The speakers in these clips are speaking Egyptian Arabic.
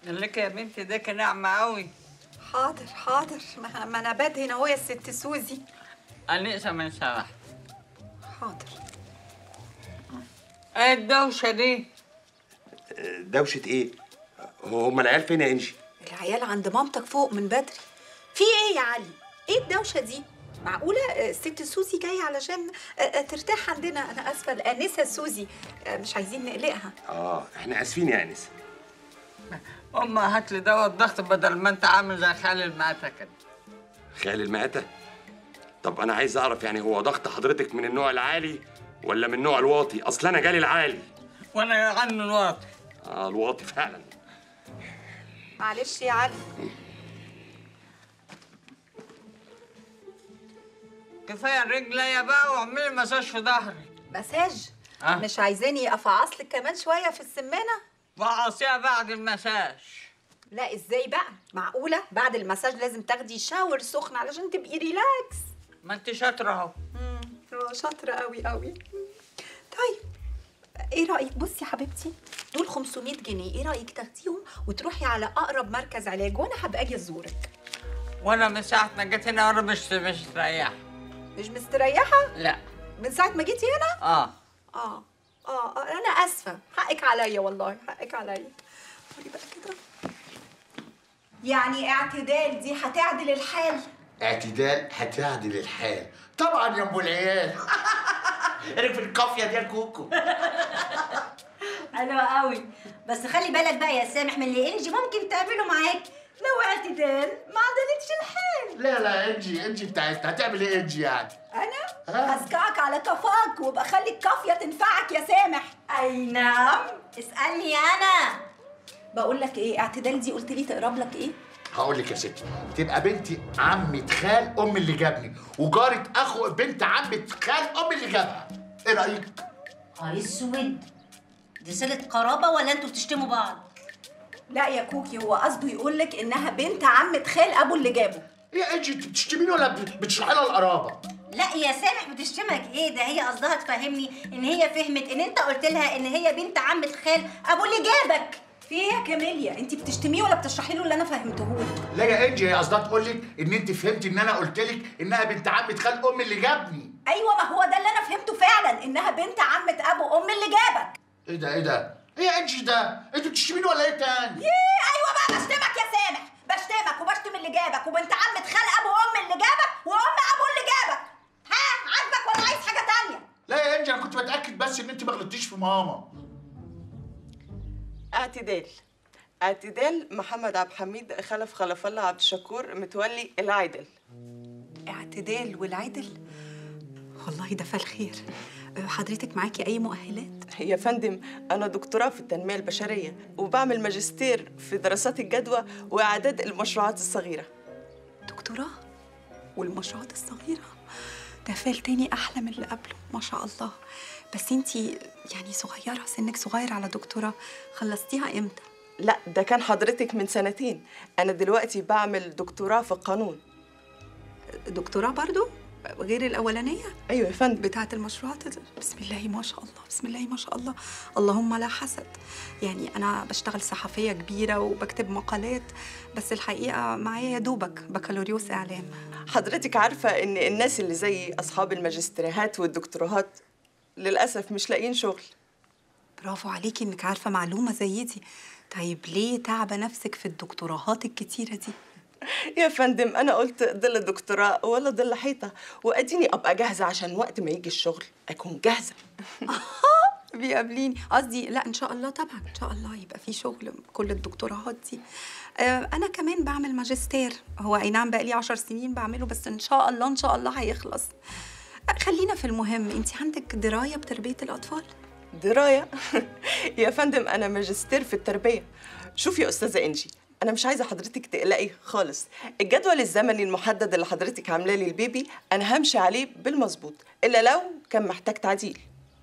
لك يا بنتي ده كان ناعمة قوي حاضر حاضر ما, ما انا بدهن اهو يا ست سوزي أنيسة من سمح حاضر ايه الدوشة دي؟ دوشه ايه هم العيال فين يا انجي العيال عند مامتك فوق من بدري في ايه يا علي ايه الدوشه دي معقولة آه، الست سوزي جاية علشان آه، آه، ترتاح عندنا أنا آسفة الآنسة سوزي آه، مش عايزين نقلقها اه احنا اسفين يا انس أما هات لي دواء الضغط بدل ما أنت عامل زي خالي المعتة كده خيال المقاتة طب انا عايز اعرف يعني هو ضغط حضرتك من النوع العالي ولا من النوع الواطي اصل انا جالي العالي وأنا عنه الواطي اه الواطي فعلا معلش يا علي كفاية الرجلية بقى واعملي مساج في ظهري مساج آه. مش عايزاني أفعصلك كمان شوية في السمانة وعصيها بعد المساج لا ازاي بقى معقولة بعد المساج لازم تاخدي شاور سخن علشان تبقي ريلاكس ما أنت شاطرة أهو مم، شاطرة قوي قوي طيب ايه رأيك بصي يا حبيبتي دول 500 جنيه ايه رأيك تاخديهم وتروحي على أقرب مركز علاج وانا هبقى اجي ازورك وأنا من ساعة ما جيت هنا وأنا مش مش مريح مش مستريحة لا من ساعة ما جيتي هنا آه اه اه آه، انا اسفة حقك عليا والله حقك عليا قولي بقى كده يعني اعتدال دي هتعدل الحال اعتدال هتعدل الحال طبعا يا ام العيال عرف القافيه دي يا كوكو حلوة قوي بس خلي بالك بقى يا سامح من اللي انجي ممكن تعمله معاك لو اعتدال ما عدلتش الحال لا لا انجي انجي بتاعتنا هتعمل ايه انجي يعني انا آه. هسكعك على كفاك وابقى خلي الكافيه تنفعك يا سامح اي نعم اسألني انا بقول لك ايه اعتدال دي قلت لي تقرب لك ايه هقول لك يا ستي تبقى بنتي عمة خال ام اللي جابني وجارة اخو بنت عمة خال ام اللي جابها ايه رايك اه اسود دي صلة قرابة ولا انتوا بتشتموا بعض؟ لا يا كوكي هو قصده يقول لك انها بنت عمة خال ابو اللي جابه ايه يا انجي انت بتشتميني ولا بت- بتشرحي لها القرابه لا يا سامح بتشتمك ايه ده هي قصدها تفهمني ان هي فهمت ان انت قلت لها ان هي بنت عمة خال ابو اللي جابك في ايه يا كاميليا انت بتشتميه ولا بتشرحي له اللي انا فهمته لك لا يا انجي هي قصدها تقول لك ان انت فهمتي ان انا قلت لك انها بنت عمة خال ام اللي جابني ايوه ما هو ده اللي انا فهمته فعلا انها بنت عمة ابو ام اللي جابك ايه ده ايه ده ايه يا انجي ده انتوا بتشتميني ولا ايه تاني ايه ايوه بقى بشتمك يا سامح بشتمك وبشتم اللي جابك وبنت عمة خال ابو ام اللي جابك وام ابو اللي جابك ها عاجبك ولا عايز حاجه تانية لا يا انجي انا كنت بتاكد بس ان انت ما غلطتيش في ماما اعتدال اعتدال محمد عبد الحميد خلف خلف الله عبد الشكور متولي العادل اعتدال والعدل والله ده فالخير أه، حضرتك معاكي اي مؤهلات يا فندم انا دكتوراه في التنميه البشريه وبعمل ماجستير في دراسات الجدوى واعداد المشروعات الصغيره دكتوراه والمشروعات الصغيرة ده فال تاني أحلى من اللي قبله ما شاء الله بس انتي يعني صغيرة سنك صغير على دكتوراه خلصتيها امتى؟ لا ده كان حضرتك من سنتين انا دلوقتي بعمل دكتوراه في القانون دكتوراه برضو غير الأولانية ايوه يا فندم بتاعة المشروعات بسم الله ما شاء الله بسم الله ما شاء الله اللهم لا حسد يعني أنا بشتغل صحفية كبيرة وبكتب مقالات بس الحقيقة معايا يا دوبك بكالوريوس إعلام حضرتك عارفه ان الناس اللي زي اصحاب الماجستيريهات والدكتوراهات للاسف مش لاقيين شغل برافو عليكي انك عارفه معلومه زي دي طيب ليه تعبه نفسك في الدكتوراهات الكتيره دي يا فندم انا قلت ظل دكتوراه ولا ظل حيطه واديني ابقى جاهزه عشان وقت ما يجي الشغل اكون جاهزه بيقابليني قصدي لا ان شاء الله طبعا ان شاء الله يبقى في شغل كل الدكتوراهات دي آه انا كمان بعمل ماجستير هو اي نعم بقى لي 10 سنين بعمله بس ان شاء الله ان شاء الله هيخلص آه، خلينا في المهم انت عندك درايه بتربيه الاطفال درايه يا فندم انا ماجستير في التربيه شوفي يا استاذه انجي انا مش عايزه حضرتك تقلقي خالص الجدول الزمني المحدد اللي حضرتك عاملاه لي البيبي انا همشي عليه بالمظبوط الا لو كان محتاج تعديل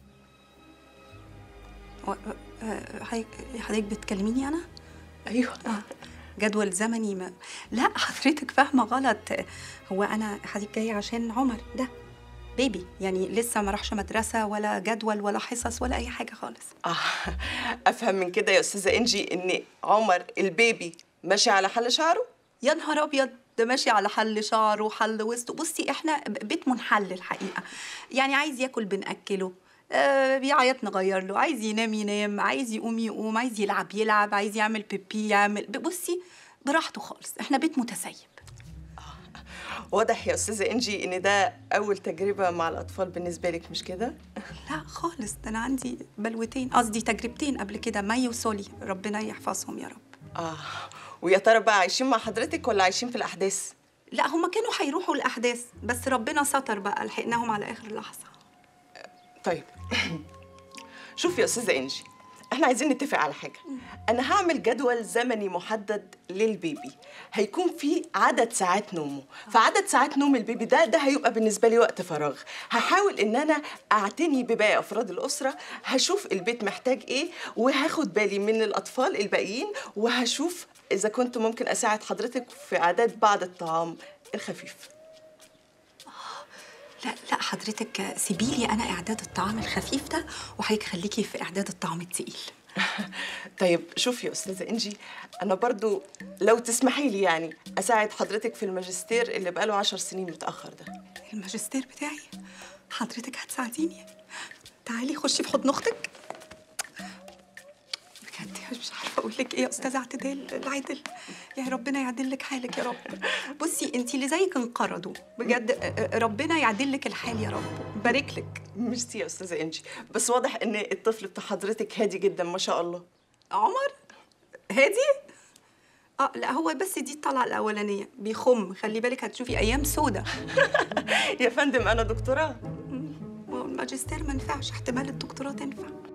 و- آه، حضرتك حضرتك بتكلميني انا ايوه آه، جدول زمني ما لا حضرتك فاهمه غلط هو انا حضرتك جايه عشان عمر ده بيبي يعني لسه ما راحش مدرسه ولا جدول ولا حصص ولا اي حاجه خالص آه افهم من كده يا استاذه انجي ان عمر البيبي ماشي على حل شعره يا نهار ابيض ده ماشي على حل شعره وحل وسطه بصي احنا بيت منحل الحقيقه يعني عايز ياكل بناكله آه بيعيط نغير له عايز ينام ينام عايز يقوم يقوم عايز يلعب يلعب عايز يعمل بيبي يعمل بصي براحته خالص احنا بيت متسيب واضح يا استاذه انجي ان ده اول تجربه مع الاطفال بالنسبه لك مش كده لا خالص ده انا عندي بلوتين قصدي تجربتين قبل كده مي وسولي ربنا يحفظهم يا رب اه ويا ترى بقى عايشين مع حضرتك ولا عايشين في الاحداث لا هما كانوا هيروحوا الاحداث بس ربنا ستر بقى لحقناهم على اخر لحظه طيب شوف يا استاذه انجي احنا عايزين نتفق على حاجه انا هعمل جدول زمني محدد للبيبي هيكون فيه عدد ساعات نومه فعدد ساعات نوم البيبي ده ده هيبقى بالنسبه لي وقت فراغ هحاول ان انا اعتني بباقي افراد الاسره هشوف البيت محتاج ايه وهاخد بالي من الاطفال الباقيين وهشوف اذا كنت ممكن اساعد حضرتك في اعداد بعض الطعام الخفيف لا لا حضرتك سيبي لي انا اعداد الطعام الخفيف ده وهيخليكي في اعداد الطعام التقيل طيب شوفي يا استاذه انجي انا برضو لو تسمحي لي يعني اساعد حضرتك في الماجستير اللي بقاله عشر سنين متاخر ده الماجستير بتاعي حضرتك هتساعديني تعالي خشي في حضن اختك بجد مش عارفه اقول لك ايه يا استاذه اعتدال العدل يا ربنا يعدل لك حالك يا رب بصي انت اللي زيك انقرضوا بجد ربنا يعدل لك الحال يا رب بارك لك ميرسي يا استاذه انجي بس واضح ان الطفل بتاع حضرتك هادي جدا ما شاء الله عمر هادي اه لا هو بس دي الطلعه الاولانيه بيخم خلي بالك هتشوفي ايام سودة يا فندم انا دكتوراه الماجستير ما ينفعش احتمال الدكتوراه تنفع